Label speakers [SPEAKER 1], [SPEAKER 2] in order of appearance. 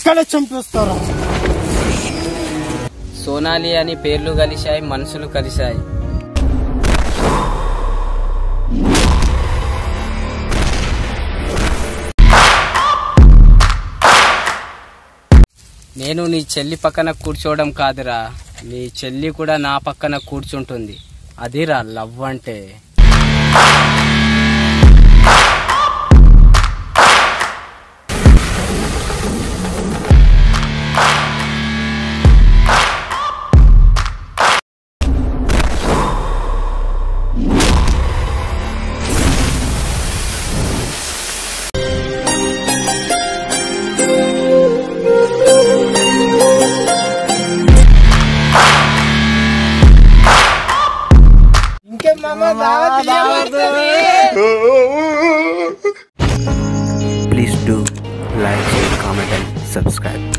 [SPEAKER 1] ఇక్కడే చంపేస్తారా
[SPEAKER 2] సోనాలి అని పేర్లు కలిశాయి మనసులు కలిశాయి నేను నీ చెల్లి పక్కన కూర్చోవడం కాదురా నీ చెల్లి కూడా నా పక్కన కూర్చుంటుంది అదిరా లవ్ అంటే
[SPEAKER 1] ఇంకేం మామ
[SPEAKER 3] Please do like, share, comment and subscribe.